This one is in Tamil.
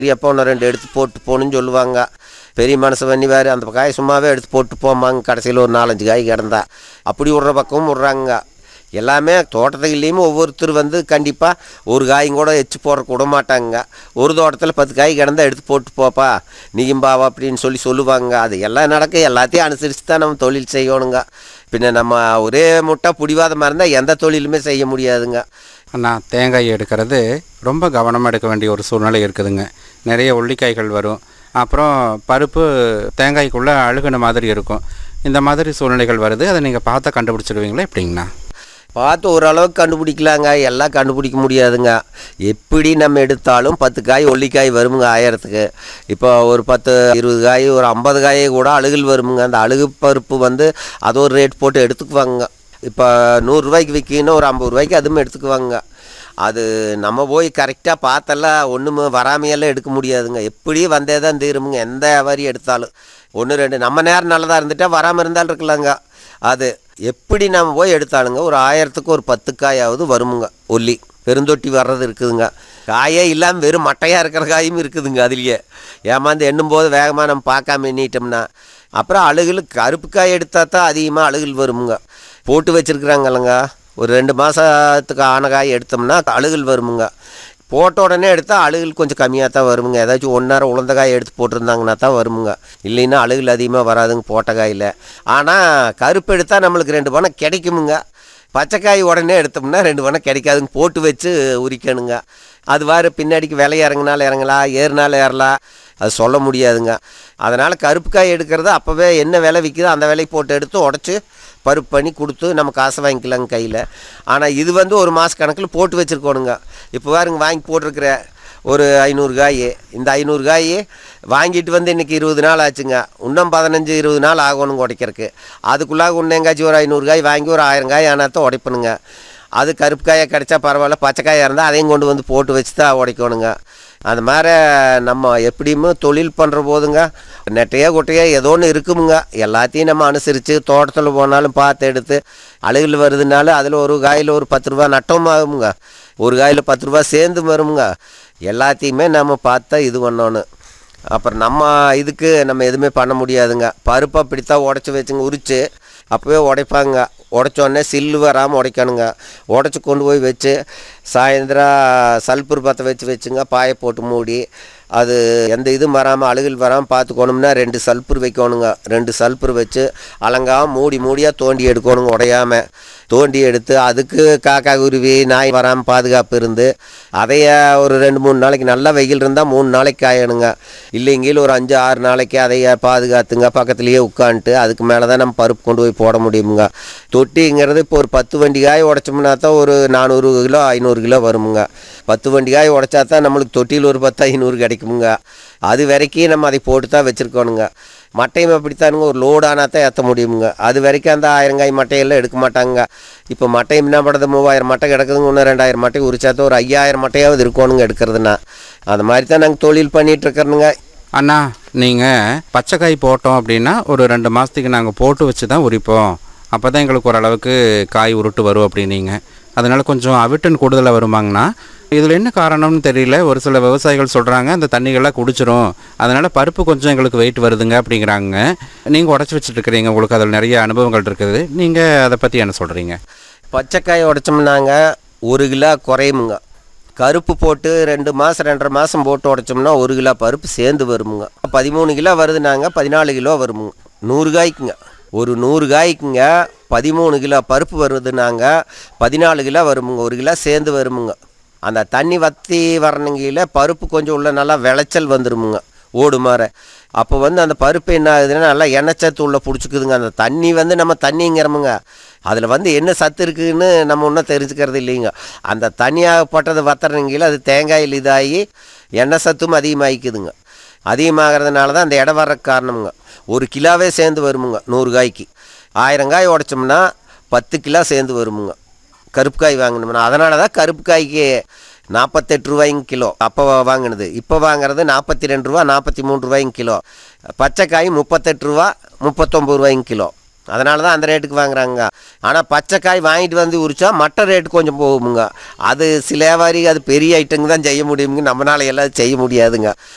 எப்போ ஒன்று ரெண்டு எடுத்து போட்டு போகணுன்னு சொல்லுவாங்க பெரிய மனசு பண்ணிவார் அந்த காய் சும்மாவே எடுத்து போட்டு போமாங்க கடைசியில் ஒரு நாலஞ்சு காய் கிடந்தா அப்படி விட்ற பக்கமும் விட்றாங்க எல்லாமே தோட்டத்துக்குள்ளேயுமே ஒவ்வொருத்தர் வந்து கண்டிப்பாக ஒரு காயும் கூட எச்சு போடுறக்கு விட மாட்டாங்க ஒரு தோட்டத்தில் பத்து காய் கிடந்தா எடுத்து போட்டு போப்பா நீயும் பாவா அப்படின்னு சொல்லி சொல்லுவாங்க அது எல்லாம் நடக்க எல்லாத்தையும் அனுசரித்து தான் நம்ம தொழில் செய்யணுங்க பின்ன நம்ம ஒரே முட்டை பிடிவாதமாக இருந்தால் எந்த தொழிலுமே செய்ய முடியாதுங்க அண்ணா தேங்காய் எடுக்கிறது ரொம்ப கவனமாக எடுக்க வேண்டிய ஒரு சூழ்நிலை இருக்குதுங்க நிறைய உள்ளிக்காய்கள் வரும் அப்புறம் பருப்பு தேங்காய்க்குள்ளே அழுகுன மாதிரி இருக்கும் இந்த மாதிரி சூழ்நிலைகள் வருது அதை நீங்கள் பார்த்தா கண்டுபிடிச்சிடுவீங்களா எப்படிங்கண்ணா பார்த்து ஓரளவுக்கு கண்டுபிடிக்கலாங்க எல்லாம் கண்டுபிடிக்க முடியாதுங்க எப்படி நம்ம எடுத்தாலும் பத்து காய் ஒல்லிக்காய் வருமுங்க ஆயிரத்துக்கு இப்போ ஒரு பத்து இருபது காய் ஒரு ஐம்பது காய் கூட அழுகல் வருமுங்க அந்த அழுகு பருப்பு வந்து அது ஒரு ரேட் போட்டு எடுத்துக்குவாங்க இப்போ நூறுரூவாய்க்கு விற்கின்னு ஒரு ஐம்பது ரூபாய்க்கு அதுவும் எடுத்துக்குவாங்க அது நம்ம போய் கரெக்டாக பார்த்தெல்லாம் ஒன்றுமே வராமையெல்லாம் எடுக்க முடியாதுங்க எப்படி வந்தே தான் தீருமுங்க எந்த வரி எடுத்தாலும் ஒன்று ரெண்டு நம்ம நேரம் நல்லதாக இருந்துட்டா வராமல் இருந்தாலும் இருக்கலாங்க அது எப்படி நம்ம போய் எடுத்தாலுங்க ஒரு ஆயிரத்துக்கு ஒரு பத்து காயாவது வருமுங்க ஒல்லி பெருந்தொட்டி வர்றது இருக்குதுங்க காயே இல்லாமல் வெறும் மட்டையாக இருக்கிற காயும் இருக்குதுங்க அதுலேயே ஏமாந்து எண்ணும் போது வேகமாக நம்ம பார்க்காம எண்ணிட்டோம்னா அப்புறம் அழுகல் கருப்பு காய் எடுத்தால் தான் அதிகமாக அழுகல் வருமுங்க போட்டு வச்சுருக்குறாங்கல்லங்க ஒரு ரெண்டு மாதத்துக்கு ஆன காய் எடுத்தோம்னா அழுகல் வருமுங்க போட்ட உடனே எடுத்தால் அழுகல் கொஞ்சம் கம்மியாக தான் வருமுங்க ஏதாச்சும் ஒன்றரை உளுந்த காய் எடுத்து போட்டிருந்தாங்கன்னா தான் வருமுங்க இல்லைன்னா அழுகல் அதிகமாக வராதுங்க போட்ட காயில் ஆனால் கருப்பு எடுத்தால் நம்மளுக்கு ரெண்டு பணம் கிடைக்குமுங்க பச்சைக்காய் உடனே எடுத்தோம்னா ரெண்டு பணம் கிடைக்காதுங்க போட்டு வச்சு உரிக்கணுங்க அது வாரு பின்னாடிக்கு விலை இறங்குனாலும் இறங்கலாம் ஏறுனாலும் ஏறலாம் அது சொல்ல முடியாதுங்க அதனால் கருப்பு காய் எடுக்கிறது அப்போவே என்ன விலை விற்கிதோ அந்த விலைக்கு போட்டு எடுத்து உடச்சி பருப்பு பண்ணி கொடுத்து நம்ம காசை வாங்கிக்கலாங்க கையில் ஆனால் இது வந்து ஒரு மாத கணக்கில் போட்டு வச்சுருக்கோணுங்க இப்போ பாருங்க வாங்கி போட்டிருக்கிற ஒரு ஐநூறு காய் இந்த ஐநூறு காய் வாங்கிட்டு வந்து இன்றைக்கி இருபது நாள் ஆச்சுங்க இன்னும் பதினஞ்சு இருபது நாள் ஆகணுங்க உடைக்கிறதுக்கு அதுக்குள்ளாக இன்னும் எங்காச்சும் ஒரு ஐநூறு காய் வாங்கி ஒரு ஆயிரம் காய் ஆனால் தான் உடைப்பணுங்க அது கருப்பு காயாக கிடைச்சா பரவாயில்ல பச்சை காயாக இருந்தால் அதையும் கொண்டு வந்து போட்டு வச்சு தான் உடைக்கணுங்க அந்த மாதிரி நம்ம எப்படியுமே தொழில் பண்ணுற போதுங்க நெட்டையோ குட்டையோ ஏதோ ஒன்று இருக்குமுங்க எல்லாத்தையும் நம்ம அனுசரித்து தோட்டத்தில் போனாலும் பார்த்து எடுத்து அழுகல் வருதுனாலும் அதில் ஒரு காயில் ஒரு பத்து ரூபா நட்டம் ஆகுங்க ஒரு காயில் பத்து ரூபா சேர்ந்து வருமுங்க எல்லாத்தையுமே நம்ம பார்த்தா இது பண்ணணும் அப்புறம் நம்ம இதுக்கு நம்ம எதுவுமே பண்ண முடியாதுங்க பருப்பு அப்படித்தான் உடச்சி வச்சுங்க உரித்து அப்போவே உடைப்பாங்க உடச்சோடனே சில்லு வராமல் உடைக்கணுங்க உடச்சி கொண்டு போய் வச்சு சாயந்தரம் சல்பர் பற்ற வச்சு வச்சுங்க பாயை போட்டு மூடி அது எந்த இதுவும் வராமல் அழுகல் வராமல் பார்த்துக்கணும்னா ரெண்டு சல்பர் வைக்கணுங்க ரெண்டு சல்பர் வச்சு அலங்காமல் மூடி மூடியாக தோண்டி எடுக்கணுங்க உடையாமல் தோண்டி எடுத்து அதுக்கு காக்கா குருவி நாய் வராமல் பாதுகாப்பு இருந்து அதைய ஒரு ரெண்டு மூணு நாளைக்கு நல்லா வெயில் இருந்தால் மூணு நாளைக்கு காயணுங்க இல்லைங்கில் ஒரு அஞ்சு ஆறு நாளைக்கு அதைய பாதுகாத்துங்க பக்கத்துலேயே உட்காந்துட்டு அதுக்கு மேலே தான் நம்ம பருப்பு கொண்டு போய் போட முடியுமுங்க தொட்டிங்கிறது இப்போ ஒரு பத்து வண்டி காய் உடைச்சோம்னா தான் ஒரு நானூறு கிலோ ஐநூறு கிலோ வருமுங்க பத்து வண்டி காய் உடைச்சா தான் நம்மளுக்கு தொட்டியில் ஒரு பத்து ஐநூறு கிடைக்குமுங்க அது வரைக்கும் நம்ம அதை போட்டு தான் வச்சுருக்கோணுங்க மட்டையும் அப்படித்தானுங்க ஒரு லோடானா தான் ஏற்ற முடியுமுங்க அது வரைக்கும் அந்த ஆயிரங்காய் மட்டையெல்லாம் எடுக்க மாட்டாங்க இப்போ மட்டையும் என்ன பண்ணுறது மூவாயிரம் மட்டை கிடக்குதுங்க இன்னும் ரெண்டாயிரம் மட்டை உரிச்சாத்தான் ஒரு ஐயாயிரம் மட்டையாவது இருக்கணுங்க எடுக்கிறதுனா அந்த மாதிரி தான் நாங்கள் தொழில் பண்ணிகிட்டு இருக்கிறோங்க அண்ணா நீங்கள் பச்சைக்காய் போட்டோம் அப்படின்னா ஒரு ரெண்டு மாதத்துக்கு நாங்கள் போட்டு வச்சு தான் உரிப்போம் அப்போ தான் எங்களுக்கு ஓரளவுக்கு காய் உருட்டு வரும் அப்படின்னீங்க அதனால் கொஞ்சம் அவிட்டன் கூடுதலாக வருமாங்கண்ணா இதில் என்ன காரணம்னு தெரியல ஒரு சில விவசாயிகள் சொல்கிறாங்க அந்த தண்ணிகள்லாம் குடிச்சிரும் அதனால் பருப்பு கொஞ்சம் எங்களுக்கு வெயிட் வருதுங்க அப்படிங்கிறாங்க நீங்கள் உடச்சி வச்சுட்டுருக்கிறீங்க உங்களுக்கு அதில் நிறைய அனுபவங்கள் இருக்குது நீங்கள் அதை பற்றி என்ன சொல்கிறீங்க பச்சைக்காய் உடைச்சோம்னாங்க ஒரு கிலோ குறையுமுங்க கருப்பு போட்டு ரெண்டு மாதம் ரெண்டரை மாதம் போட்டு உடைச்சோம்னா ஒரு கிலோ பருப்பு சேர்ந்து வருமுங்க பதிமூணு கிலோ வருதுனாங்க பதினாலு கிலோ வருமுங்க நூறு காய்க்குங்க ஒரு நூறு காய்க்குங்க பதிமூணு கிலோ பருப்பு வருதுனாங்க பதினாலு கிலோ வருமுங்க ஒரு கிலோ சேர்ந்து வருமுங்க அந்த தண்ணி வற்றி வரணுங்கில பருப்பு கொஞ்சம் உள்ள நல்லா விளைச்சல் வந்துருமுங்க ஓடு மாற அப்போ வந்து அந்த பருப்பு என்ன ஆகுதுன்னா நல்லா எண்ணெய்ச்சத்து உள்ள பிடிச்சிக்குதுங்க அந்த தண்ணி வந்து நம்ம தண்ணிங்கிறோமுங்க அதில் வந்து என்ன சத்து இருக்குதுன்னு நம்ம ஒன்றும் தெரிஞ்சுக்கிறது இல்லைங்க அந்த தண்ணியாகப்பட்டது வத்துறங்கில அது தேங்காயில் இதாகி எண்ணெய் சத்தும் அதிகமாகிக்குதுங்க அதிகமாகிறதுனால தான் அந்த இடம் வர்ற காரணமுங்க ஒரு கிலோவே சேர்ந்து வருமுங்க நூறு காய்க்கு ஆயிரம் காய் உடைச்சோம்னா பத்து கிலோ சேர்ந்து வருமுங்க கருப்பு காய் வாங்கினோம்னா அதனால தான் கருப்பு காய்க்கு நாற்பத்தெட்டு ரூபாய்ங்க கிலோ அப்போ வாங்கினது இப்போ வாங்குறது நாற்பத்தி ரெண்டு ரூபா நாற்பத்தி மூணு ரூபாய்ங்க கிலோ பச்சை காய் முப்பத்தெட்டு ரூபா முப்பத்தொம்பது ரூபாய்ங்க கிலோ அதனால தான் அந்த ரேட்டுக்கு வாங்குறாங்க ஆனால் பச்சை காய் வாங்கிட்டு வந்து உரிச்சா மற்ற ரேட்டு கொஞ்சம் போகுமுங்க அது சில வியாபாரி அது பெரிய ஐட்டங்க தான் செய்ய முடியுங்க நம்மளால எல்லாம் செய்ய முடியாதுங்க